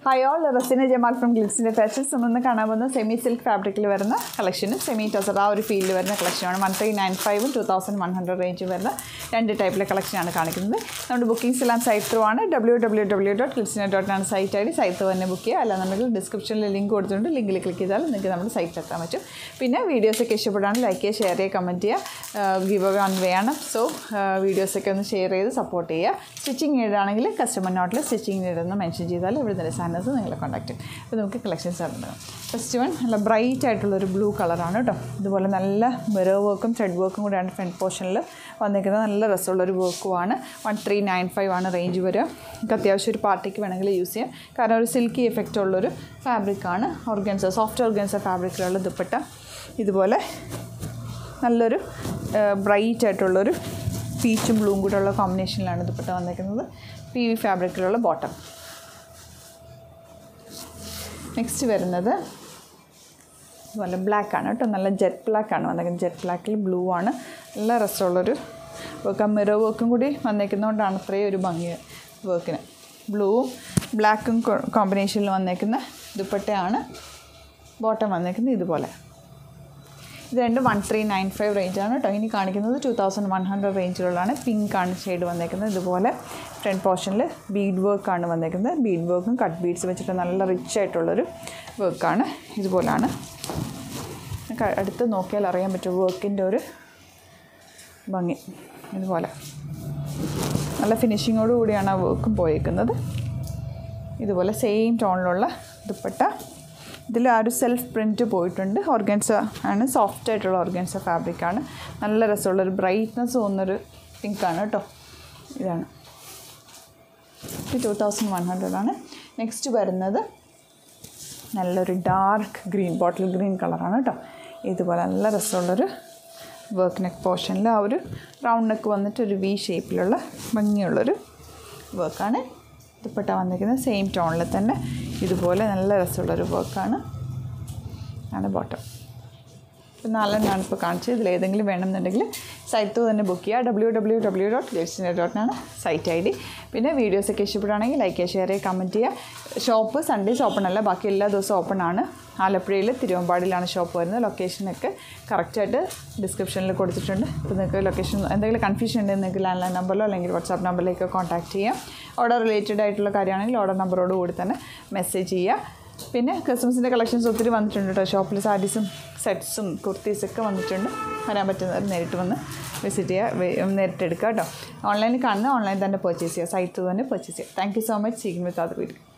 high all Rasina Jamal from ഗ്ലിക്സിൻ്റെ fashions നമ്മൾ കാണാൻ പോകുന്ന സെമി സിൽക്ക് ഫാബ്രിക്കിൽ വരുന്ന കളക്ഷനും സെമി ടസർ ആ ഒരു ഫീൽഡിൽ വരുന്ന കളക്ഷനാണ് വൺ ത്രീ നയൻ ഫൈവും two thousand one hundred range വരുന്ന രണ്ട് ടൈപ്പിലെ കളക്ഷനാണ് കാണിക്കുന്നത് നമ്മുടെ ബുക്കിംഗ്സ് എല്ലാം സൈറ്റ് ത്രൂ ആണ് ഡബ്ല്യൂ ഡബ്ല്യൂ ഡബ്ല്യൂ ഡോട്ട് ക്ലിക്സിനെ ഡോട്ട് ആണ് സൈറ്റ് ഐ ഡി സൈറ്റ് ത്രൂ തന്നെ ബുക്ക് ചെയ്യുക അല്ലാന്നുണ്ടെങ്കിൽ ഡിസ്ക്രിപ്ഷനിൽ ലിങ്ക് കൊടുത്തിട്ടുണ്ട് ലിങ്കിൽ ക്ലിക്ക് ചെയ്താൽ നിങ്ങൾക്ക് നമ്മുടെ സൈറ്റിൽ എത്താൻ പറ്റും പിന്നെ വീഡിയോസൊക്കെ ഇഷ്ടപ്പെടുകയാണെങ്കിൽ ലൈക്ക് ചെയ്യുക ഷെയർ ചെയ്യുക കമൻറ്റ് ചെയ്യുക ഗിവ് അവേ ഓൺ വേണം സോ വീഡിയോസൊക്കെ ഒന്ന് ഷെയർ ചെയ്ത് സപ്പോർട്ട് ചെയ്യുക സ്റ്റിച്ചിങ് നീഡാണെങ്കിൽ കസ്റ്റമർ നോട്ടിൽ സ്റ്റിച്ചിങ് നീഡെന്ന് മെൻഷൻ ചെയ്താൽ ഇവിടെ നിന്ന് സാധനത്ത് നിങ്ങളെ കോൺടാക്ട് ചെയ്യും അപ്പോൾ നമുക്ക് കളക്ഷൻസ് തുടങ്ങാം ഫസ്റ്റ് വൺ നല്ല ബ്രൈറ്റ് ആയിട്ടുള്ളൊരു ബ്ലൂ കളറാണ് കേട്ടോ ഇതുപോലെ നല്ല മിറർ വർക്കും ത്രെഡ് വർക്കും കൂടെയാണ് ഫ്രണ്ട് പോർഷനിൽ വന്നിരിക്കുന്നത് നല്ല രസമുള്ളൊരു വർക്കുമാണ് വൺ ത്രീ നയൻ ഫൈവ് ആണ് റേഞ്ച് വരിക നമുക്ക് അത്യാവശ്യം ഒരു പാർട്ടിക്ക് വേണമെങ്കിൽ യൂസ് ചെയ്യാം കാരണം ഒരു സിൽക്കി എഫക്റ്റ് ഉള്ളൊരു ഫാബ്രിക്കാണ് ഓർഗൻസ സോഫ്റ്റ് ഓർഗൻസ ഫാബ്രിക്കിലുള്ള ദുപ്പട്ട ഇതുപോലെ നല്ലൊരു ബ്രൈറ്റ് ആയിട്ടുള്ളൊരു പീച്ചും ബ്ലൂവും കൂടെ ഉള്ള കോമ്പിനേഷനിലാണ് ദുപ്പട്ട വന്നിരിക്കുന്നത് പി വി ഫാബ്രിക്കിലുള്ള ബോട്ടം നെക്സ്റ്റ് വരുന്നത് നല്ല ബ്ലാക്ക് ആണ് കേട്ടോ നല്ല ജെറ്റ് ബ്ലാക്ക് ആണ് വന്നേക്കുന്നത് ജെറ്റ് ബ്ലാക്കിൽ ബ്ലൂ ആണ് നല്ല രസമുള്ളൊരു വർക്ക് ആ മിറർ വർക്കും കൂടി വന്നേക്കുന്നതുകൊണ്ടാണ് അത്രയും ഒരു ഭംഗി വർക്കിന് ബ്ലൂവും ബ്ലാക്കും കോമ്പിനേഷനിൽ വന്നേക്കുന്ന ദുപ്പട്ടയാണ് ബോട്ടം വന്നേക്കുന്നത് ഇതുപോലെ ഇത് രണ്ട് വൺ ത്രീ നയൻ ഫൈവ് റേഞ്ചാണ് കേട്ടോ ഇനി കാണിക്കുന്നത് ടു തൗസൻഡ് വൺ ഹൺഡ്രഡ് റേഞ്ചിലുള്ളതാണ് പിങ്ക് ആണ് ഷെയ്ഡ് വന്നേക്കുന്നത് ഇതുപോലെ ഫ്രണ്ട് പോർഷനിൽ ബീഡ് വർക്കാണ് വന്നേക്കുന്നത് ബീഡ് വർക്കും കട്ട് ബീഡ്സ് വെച്ചിട്ട് നല്ല റിച്ച് ആയിട്ടുള്ളൊരു വർക്കാണ് ഇതുപോലാണ് ക- അടുത്ത് നോക്കിയാൽ അറിയാൻ പറ്റും വർക്കിൻ്റെ ഒരു ഭംഗി ഇതുപോലെ നല്ല ഫിനിഷിങ്ങോട് കൂടിയാണ് ആ വർക്കും പോയേക്കുന്നത് ഇതുപോലെ സെയിം ടോണിലുള്ള ദുപ്പട്ട ഇതിൽ ആ ഒരു സെൽഫ് പ്രിൻറ്റ് പോയിട്ടുണ്ട് ഓർഗൻസ ആണ് സോഫ്റ്റ് ആയിട്ടുള്ള ഓർഗൻസ ഫാബ്രിക്കാണ് നല്ല രസമുള്ളൊരു ബ്രൈറ്റ്നസ് തോന്നുന്നൊരു പിങ്കാണ് കേട്ടോ ഇതാണ് ഇത് ടു തൗസൻഡ് വൺ ഹൺഡ്രഡ് ആണ് നെക്സ്റ്റ് വരുന്നത് നല്ലൊരു ഡാർക്ക് ഗ്രീൻ ബോട്ടിൽ ഗ്രീൻ കളറാണ് കേട്ടോ ഇതുപോലെ നല്ല രസമുള്ളൊരു വർക്ക് നെക്ക് പോർഷനിൽ ആ ഒരു റൗണ്ട് നെക്ക് വന്നിട്ട് ഒരു വി ഷേപ്പിലുള്ള ഭംഗിയുള്ളൊരു വർക്കാണ് ദുപ്പട്ട വന്നിരിക്കുന്നത് സെയിം ടോണിൽ തന്നെ ഇതുപോലെ നല്ല രസമുള്ളൊരു വർക്കാണ് ആണ് ബോട്ടം ഇപ്പോൾ നാലെണ്ണമാണ് ഇപ്പോൾ കാണിച്ചത് ഇതിൽ ഏതെങ്കിലും വേണമെന്നുണ്ടെങ്കിൽ സൈറ്റ് തന്നെ ബുക്ക് ചെയ്യുക ഡബ്ല്യൂ ഡബ്ല്യൂ ഡബ്ല്യൂ ഡോട്ട് ഗേറ്റ്സിനെ ഡോട്ടിനാണ് സൈറ്റ് ഐ ഡി പിന്നെ വീഡിയോസൊക്കെ ഇഷ്ടപ്പെടുകയാണെങ്കിൽ ലൈക്ക് ചെയ്യുക ഷെയർ ചെയ്യുക കമൻറ്റ് ചെയ്യുക ഷോപ്പ് സൺഡേസ് ഓപ്പൺ അല്ല ബാക്കി എല്ലാ ദിവസവും ഓപ്പൺ ആണ് ആലപ്പുഴയിൽ തിരുവമ്പാടിയിലാണ് ഷോപ്പ് വരുന്നത് ലൊക്കേഷനൊക്കെ കറക്റ്റായിട്ട് ഡിസ്ക്രിപ്ഷനിൽ കൊടുത്തിട്ടുണ്ട് അപ്പോൾ നിങ്ങൾക്ക് ലൊക്കേഷൻ എന്തെങ്കിലും കൺഫ്യൂഷൻ ഉണ്ടെങ്കിൽ നിങ്ങൾക്ക് ലാൻഡ് ലൈൻ നമ്പറിലോ അല്ലെങ്കിൽ വാട്സാപ്പ് നമ്പറിലേക്കോ കോൺടാക്റ്റ് ചെയ്യാം ഓർഡർ റിലേറ്റഡ് ആയിട്ടുള്ള കാര്യമാണെങ്കിൽ ഓർഡർ നമ്പറോട് കൂടി തന്നെ മെസ്സേജ് ചെയ്യുക പിന്നെ ക്രിസ്മസിൻ്റെ കളക്ഷൻസ് ഒത്തിരി വന്നിട്ടുണ്ട് കേട്ടോ ഷോപ്പിൽ സാരീസും സെറ്റ്സും കുർത്തീസൊക്കെ വന്നിട്ടുണ്ട് വരാൻ പറ്റുന്നവർ നേരിട്ട് വന്ന് വിസിറ്റ് ചെയ്യുക വേ- നേരിട്ട് എടുക്കുക കേട്ടോ ഓൺലൈനിൽ കാണുന്ന ഓൺലൈൻ തന്നെ പർച്ചേസ് ചെയ്യുക സൈറ്റ് തന്നെ പർച്ചേസ് ചെയ്യുക thank you so much seeking with അത് വീഡിയോ